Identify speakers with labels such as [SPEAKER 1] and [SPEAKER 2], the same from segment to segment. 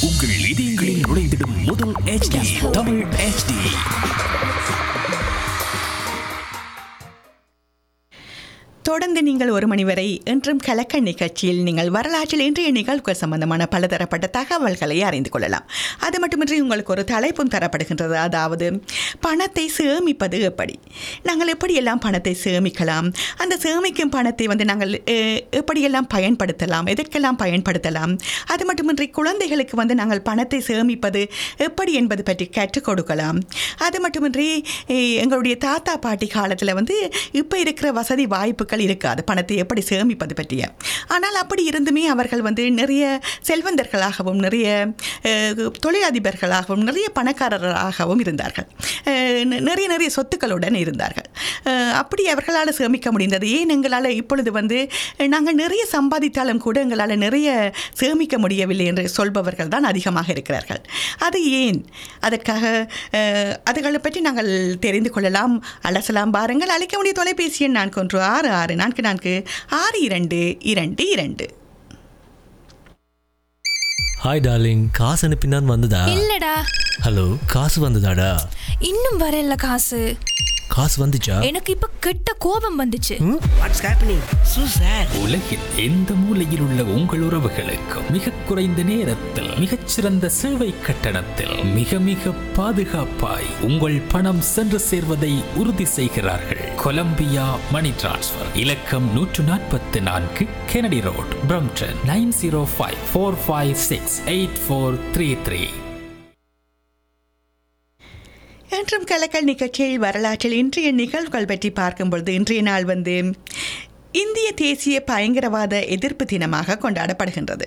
[SPEAKER 1] உங்கள் இதயங்களில் நுழைந்திடும் முதல் HD தமிழ் HD
[SPEAKER 2] தொடர்ந்து நீங்கள் ஒரு மணி வரை என்றும் கலக்க நிகழ்ச்சியில் நீங்கள் வரலாற்றில் இன்றைய நிகழ்வுகள் சம்பந்தமான பலதரப்பட்ட தகவல்களை அறிந்து கொள்ளலாம் அது மட்டுமின்றி உங்களுக்கு ஒரு தலைப்பும் தரப்படுகின்றது அதாவது பணத்தை சேமிப்பது எப்படி நாங்கள் எப்படியெல்லாம் பணத்தை சேமிக்கலாம் அந்த சேமிக்கும் பணத்தை வந்து நாங்கள் அஹ், எப்படியெல்லாம் பயன்படுத்தலாம் எதற்கெல்லாம் பயன்படுத்தலாம் அது மட்டுமின்றி குழந்தைகளுக்கு வந்து நாங்கள் பணத்தை சேமிப்பது எப்படி என்பது பற்றி கற்றுக் கொடுக்கலாம் அது மட்டுமின்றி அஹ், எங்களுடைய தாத்தா பாட்டி காலத்தில் வந்து இப்போ இருக்கிற வசதி வாய்ப்புகள் இருக்காது பணத்தை எப்படி சேமிப்பது பற்றிய ஆனால் அப்படி இருந்துமே அவர்கள் வந்து நிறைய செல்வந்தர்களாகவும் நிறைய அஹ், தொழிலதிபர்களாகவும் நிறைய பணக்காரர்களாகவும் இருந்தார்கள் அஹ், நி- நிறைய நிறைய சொத்துக்களுடன் இருந்தார்கள் அஹ், அப்படி அவர்களால் சேமிக்க முடிந்தது ஏன் எங்களால் இப்பொழுது வந்து நாங்கள் நிறைய சம்பாதித்தாலும் கூட எங்களால் நிறைய சேமிக்க முடியவில்லை என்று சொல்பவர்கள் தான் அதிகமாக இருக்கிறார்கள் அது ஏன் அதற்காக அஹ், அதுகளை பற்றி நாங்கள் தெரிந்து கொள்ளலாம் அலசலாம் பாருங்கள் அழைக்க முடிய தொலைபேசி எண் நான்கு ஒன்று ஆறு ஆறு நான்கு நான்கு ஆறு இரண்டு இரண்டு இரண்டு
[SPEAKER 3] ஹாய் டார்லிங் காசு அனுப்பினான் வந்ததா
[SPEAKER 4] இல்லடா
[SPEAKER 3] ஹலோ காசு வந்ததாடா
[SPEAKER 4] இன்னும் வரல காசு
[SPEAKER 3] காசு வந்துச்சா
[SPEAKER 4] எனக்கு இப்ப கெட்ட கோபம் வந்துச்சு
[SPEAKER 5] வாட்ஸ் ஹேப்பனிங் சூ சார்
[SPEAKER 1] உலகில் எந்த மூலையில் உள்ள உங்கள் உறவுகளுக்கு மிக குறைந்த நேரத்தில் மிகச்சிறந்த சேவை கட்டணத்தில் மிக மிக பாதுகாப்பாய் உங்கள் பணம் சென்று சேர்வதை உறுதி செய்கிறார்கள் கொலம்பியா மணி டிரான்ஸ்ஃபர் இலக்கம் நூற்று நாற்பத்தி நான்கு Kennedy Road Brampton nine zero five four five six eight four three three
[SPEAKER 2] என்றும் கலக்கல் நிகழ்ச்சியில் வரலாற்றில் இன்றைய நிகழ்வுகள் பற்றி பார்க்கும் பொழுது இன்றைய நாள் வந்து இந்திய தேசிய பயங்கரவாத எதிர்ப்பு தினமாக கொண்டாடப்படுகின்றது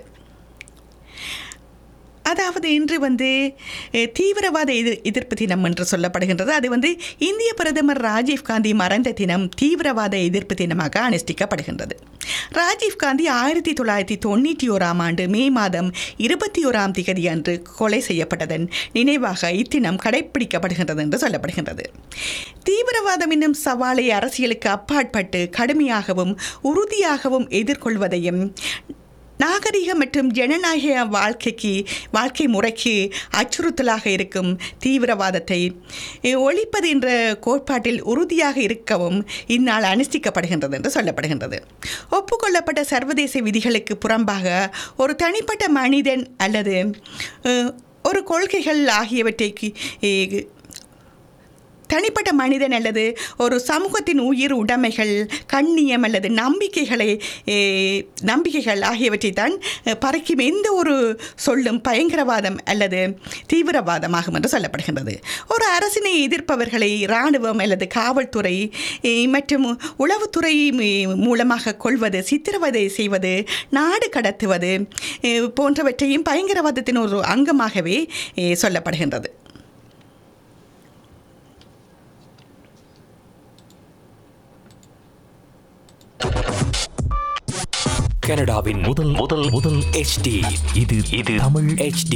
[SPEAKER 2] அதாவது இன்று வந்து அஹ், தீவிரவாத எதிர் எதிர்ப்பு தினம் என்று சொல்லப்படுகின்றது அது வந்து இந்திய பிரதமர் ராஜீவ் காந்தி மறைந்த தினம் தீவிரவாத எதிர்ப்பு தினமாக அனுஷ்டிக்கப்படுகின்றது ராஜீவ் காந்தி ஆயிரத்தி தொள்ளாயிரத்தி தொண்ணூற்றி ஓராம் ஆண்டு மே மாதம் இருபத்தி ஓராம் திகதி அன்று கொலை செய்யப்பட்டதன் நினைவாக இத்தினம் கடைப்பிடிக்கப்படுகின்றது என்று சொல்லப்படுகின்றது தீவிரவாதம் என்னும் சவாலை அரசியலுக்கு அப்பாற்பட்டு கடுமையாகவும் உறுதியாகவும் எதிர்கொள்வதையும் நாகரிக மற்றும் ஜனநாயக வாழ்க்கைக்கு வாழ்க்கை முறைக்கு அச்சுறுத்தலாக இருக்கும் தீவிரவாதத்தை அஹ், ஒழிப்பது என்ற கோட்பாட்டில் உறுதியாக இருக்கவும் இந்நாள் அனுஷ்டிக்கப்படுகின்றது என்று சொல்லப்படுகின்றது ஒப்புக்கொள்ளப்பட்ட சர்வதேச விதிகளுக்கு புறம்பாக ஒரு தனிப்பட்ட மனிதன் அல்லது அஹ், ஒரு கொள்கைகள் ஆகியவற்றைக்கு அஹ், தனிப்பட்ட மனிதன் அல்லது ஒரு சமூகத்தின் உயிர் உடைமைகள் கண்ணியம் அல்லது நம்பிக்கைகளை ஏ, நம்பிக்கைகள் ஆகியவற்றை தான் அஹ், பறிக்கும் எந்த ஒரு சொல்லும் பயங்கரவாதம் அல்லது தீவிரவாதமாகும் என்று சொல்லப்படுகின்றது ஒரு அரசினை எதிர்ப்பவர்களை இராணுவம் அல்லது காவல்துறை ஏ, மற்றும் உளவுத்துறை மீ- மூலமாக கொள்வது சித்திரவதை செய்வது நாடு கடத்துவது ஏ, போன்றவற்றையும் பயங்கரவாதத்தின் ஒரு அங்கமாகவே ஏ, சொல்லப்படுகின்றது
[SPEAKER 1] கனடாவின் முதல் முதல் முதல் HD இது இது தமிழ் HD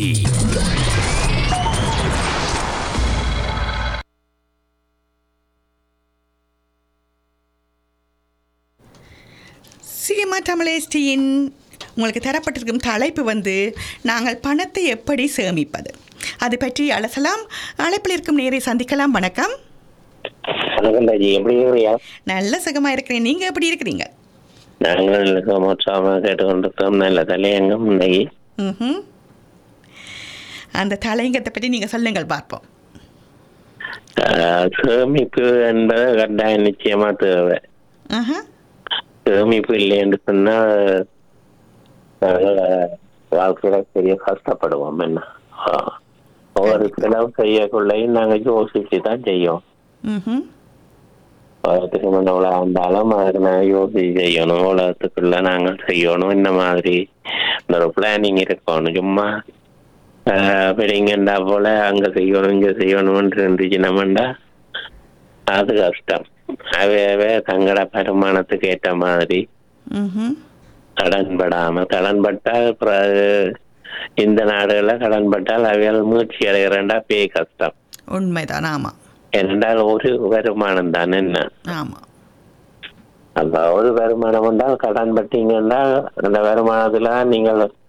[SPEAKER 2] சினிமா தமிழேஸ்டியின் உங்களுக்கு தரப்பட்டிருக்கும் தலைப்பு வந்து நாங்கள் பணத்தை எப்படி சேமிப்பது அது பற்றி அலசலாம் அழைப்பில் இருக்கும் நேரை சந்திக்கலாம் வணக்கம்
[SPEAKER 6] வணக்கம் ராஜி எப்படி இருக்கிறியா
[SPEAKER 2] நல்ல சுகமாக இருக்கிறேன் நீங்கள் எப்படி இருக்கிறீங்க
[SPEAKER 6] நாங்கள் சமோற்சாம கேட்டுக்கொண்டிருக்கோம் நல்ல தலையங்கம் இன்னைக்கு
[SPEAKER 2] ம் அந்த தலையங்கத்தை பற்றி நீங்கள் சொல்லுங்கள் பார்ப்போம்
[SPEAKER 6] ஆஹ், சேமிப்பு என்பது கட்டாயம் நிச்சயமா தேவை
[SPEAKER 2] ஆஹா
[SPEAKER 6] சேமிப்பு இல்லைன்னு சொன்னா நாங்கள் வாழ்க்கையில பெரிய கஷ்டப்படுவோம் என்ன ஆஹ். ஒவ்வொரு செலவு செய்யக்குள்ளையும் நாங்க யோசிச்சு தான் செய்யோம்
[SPEAKER 2] ம்
[SPEAKER 6] உலகத்துக்கு முன்ன உலகம் இருந்தாலும் அதுக்கு நாங்கள் யோசிச்சு செய்யணும் உலகத்துக்குள்ள நாங்கள் செய்யணும் இந்த மாதிரி இந்த ஒரு பிளானிங் இருக்கணும் சும்மா பெரியங்கண்டா போல அங்க செய்யணும் இங்க செய்யணும்னு இருந்துச்சுனோம்டா அது கஷ்டம் அவையவே தங்களோட வருமானத்துக்கு ஏற்ற மாதிரி
[SPEAKER 2] ம்
[SPEAKER 6] கடன் படாம கடன் பட்டால் பிறகு இந்த நாடுகள்ல கடன் பட்டால் அவையால் மூச்சு அடைகிறேன்டா பே கஷ்டம்
[SPEAKER 2] உண்மைதான் ஆமாம்
[SPEAKER 6] ஏனென்றால் ஒரு வருமானம் தான் என்ன
[SPEAKER 2] ஆமாம்
[SPEAKER 6] அந்த ஒரு வருமானம் என்றால் கடன் பட்டீங்கன்னா அந்த வருமானத்துல நீங்கள்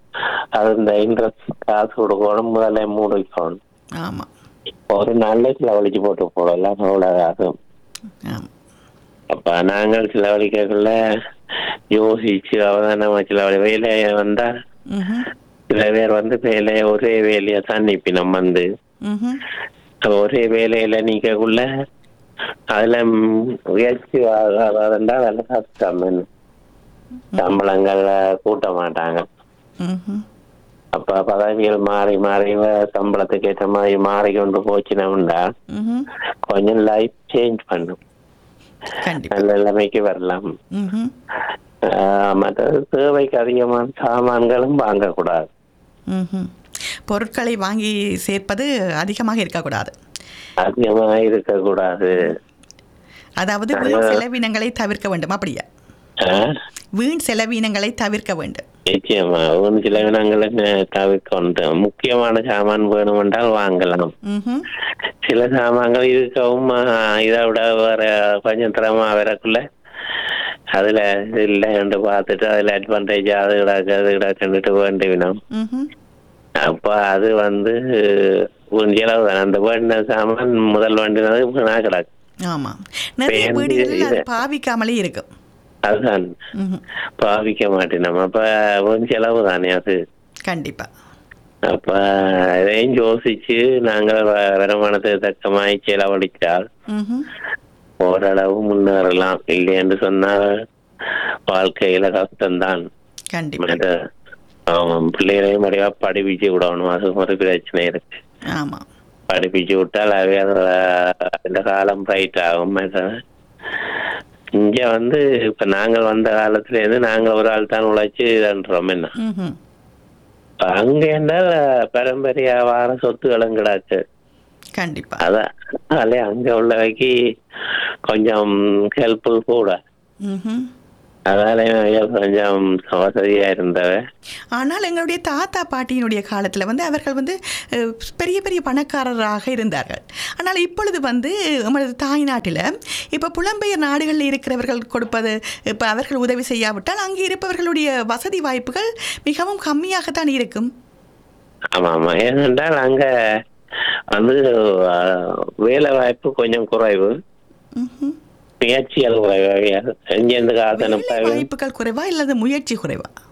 [SPEAKER 6] அது இந்த இன்ட்ரெஸ்ட் காசு கொடுக்கணும் முதல்ல மூடிக்கணும்
[SPEAKER 2] ஆமாம்
[SPEAKER 6] ஒரு நாள்ல செலவழிச்சு போட்டு போடலாம் அவ்வளவு ஆகும்
[SPEAKER 2] ஆமாம்
[SPEAKER 6] அப்ப நாங்கள் செலவழிக்கக்குள்ள யோசிச்சு அவதானமா செலவழி வேலையை வந்தா
[SPEAKER 2] ம்
[SPEAKER 6] சில பேர் வந்து வேலையை ஒரே வேலையை தான் நிப்பினம் வந்து
[SPEAKER 2] ம்
[SPEAKER 6] ஒரே வேலையில நீக்கக்குள்ள அதுல ம், உயர்ச்சி ஆகாதா வேலை கஷ்டம் என்ன. சம்பளங்கள் கூட்ட மாட்டாங்க
[SPEAKER 2] ம்
[SPEAKER 6] அப்ப பதவிகள் மாறி மாறி வ- சம்பளத்துக்கு ஏற்ற மாதிரி மாறிக்கொண்டு போச்சுனோம்னா
[SPEAKER 2] ம்
[SPEAKER 6] கொஞ்சம் லைஃப் சேஞ்ச் பண்ணும்
[SPEAKER 2] கண்டிப்பாக
[SPEAKER 6] நல்ல நிலைமைக்கு வரலாம்
[SPEAKER 2] ம்
[SPEAKER 6] ஆஹ் மற்றது தேவைக்கு அதிகமான சாமான்களும் வாங்கக்கூடாது
[SPEAKER 2] ம் பொருட்களை வாங்கி சேர்ப்பது அதிகமாக இருக்கக்கூடாது
[SPEAKER 6] அதிகமாக இருக்கக்கூடாது
[SPEAKER 2] அதாவது வீண் செலவினங்களை தவிர்க்க வேண்டும் அப்படியா
[SPEAKER 6] ஆஹ்
[SPEAKER 2] வீண் செலவினங்களை தவிர்க்க வேண்டும்
[SPEAKER 6] நிச்சயமா ஒரு சில வினங்களுக்கு தவிர்க்க முக்கியமான சாமான் வேணுமென்றால் வாங்கலாம்
[SPEAKER 2] ம்ஹும்.
[SPEAKER 6] சில சாமான்கள் இருக்கவும் ஆஹ் இதை விட வேற கொஞ்சம் திறமா வரக்குள்ள அதுல இல்லைன்னு பார்த்துட்டு அதுல அட்வான்டேஜ் அது கிடக்கு அது கிடக்குன்னுட்டு வேண்டிவினோம்
[SPEAKER 2] ம்ஹும்.
[SPEAKER 6] அப்ப அது வந்து ஒரு செலவு தான் அந்த வேண்டின சாமான் முதல் வேண்டினது வீணா கிடக்கு
[SPEAKER 2] ஆமாம் நிறைய
[SPEAKER 6] இப்ப வந்து
[SPEAKER 2] வீடுகளில் அது
[SPEAKER 6] இது-
[SPEAKER 2] பாவிக்காமலே இருக்கும்
[SPEAKER 6] அதுதான்
[SPEAKER 2] ம்ஹும்.
[SPEAKER 6] பாவிக்க மாட்டேன் அப்ப ஒரு செலவு தானே அது
[SPEAKER 2] கண்டிப்பா
[SPEAKER 6] அப்ப இதையும் யோசிச்சு நாங்கள் வ- வருமானத்துக்கு தக்கமாய் செலவழித்தால்
[SPEAKER 2] ம்ஹும்.
[SPEAKER 6] ஓரளவு முன்னேறலாம் இல்லை என்று சொன்னால் வாழ்க்கையில கஷ்டம்தான்
[SPEAKER 2] கண்டிப்பா
[SPEAKER 6] மற்ற, ஆமாம் பிள்ளைகளையும் மறைவா படிப்பிச்சு விடணும் அது ஒரு பிரச்சனை இருக்கு
[SPEAKER 2] ஆமாம்
[SPEAKER 6] படிப்பிச்சு விட்டால் அவை அது- இந்த காலம் பிரைட் ஆகும் மற்ற, இங்க வந்து இப்ப நாங்கள் வந்த காலத்துல இருந்து நாங்கள் ஒரு ஆள் தான் உழைச்சு இதுன்றோம் என்ன
[SPEAKER 2] ம்ஹும்.
[SPEAKER 6] இப்ப அங்க என்றால் பரம்பரையா வார சொத்துகளும் கிடாக்கு
[SPEAKER 2] கண்டிப்பா
[SPEAKER 6] அதான் அதே அங்க உள்ளவைக்கு கொஞ்சம் ஹெல்ப்ஃபுல் கூட
[SPEAKER 2] ம்ஹும்.
[SPEAKER 6] அதால கொஞ்சம் வசதியா இருந்தவ
[SPEAKER 2] ஆனால் எங்களுடைய தாத்தா பாட்டியினுடைய காலத்தில் வந்து அவர்கள் வந்து அஹ், பெரிய பெரிய பணக்காரராக இருந்தார்கள் ஆனால் இப்பொழுது வந்து நமது தாய் நாட்டில் இப்போ புலம்பெயர் நாடுகளில் இருக்கிறவர்கள் கொடுப்பது இப்போ அவர்கள் உதவி செய்யாவிட்டால் அங்கே இருப்பவர்களுடைய வசதி வாய்ப்புகள் மிகவும் கம்மியாகத்தான் இருக்கும்
[SPEAKER 6] ஆமா ஆமா ஏனென்றால் அங்க வந்து அஹ், வேலை வாய்ப்பு கொஞ்சம் குறைவு
[SPEAKER 2] ம்ஹும்.
[SPEAKER 6] முயற்சிகள் குறைவு எங்கேருந்து காசு
[SPEAKER 2] வேலை
[SPEAKER 6] அனுப்ப
[SPEAKER 2] வாய்ப்புகள் குறைவா இல்லது முயற்சி குறைவா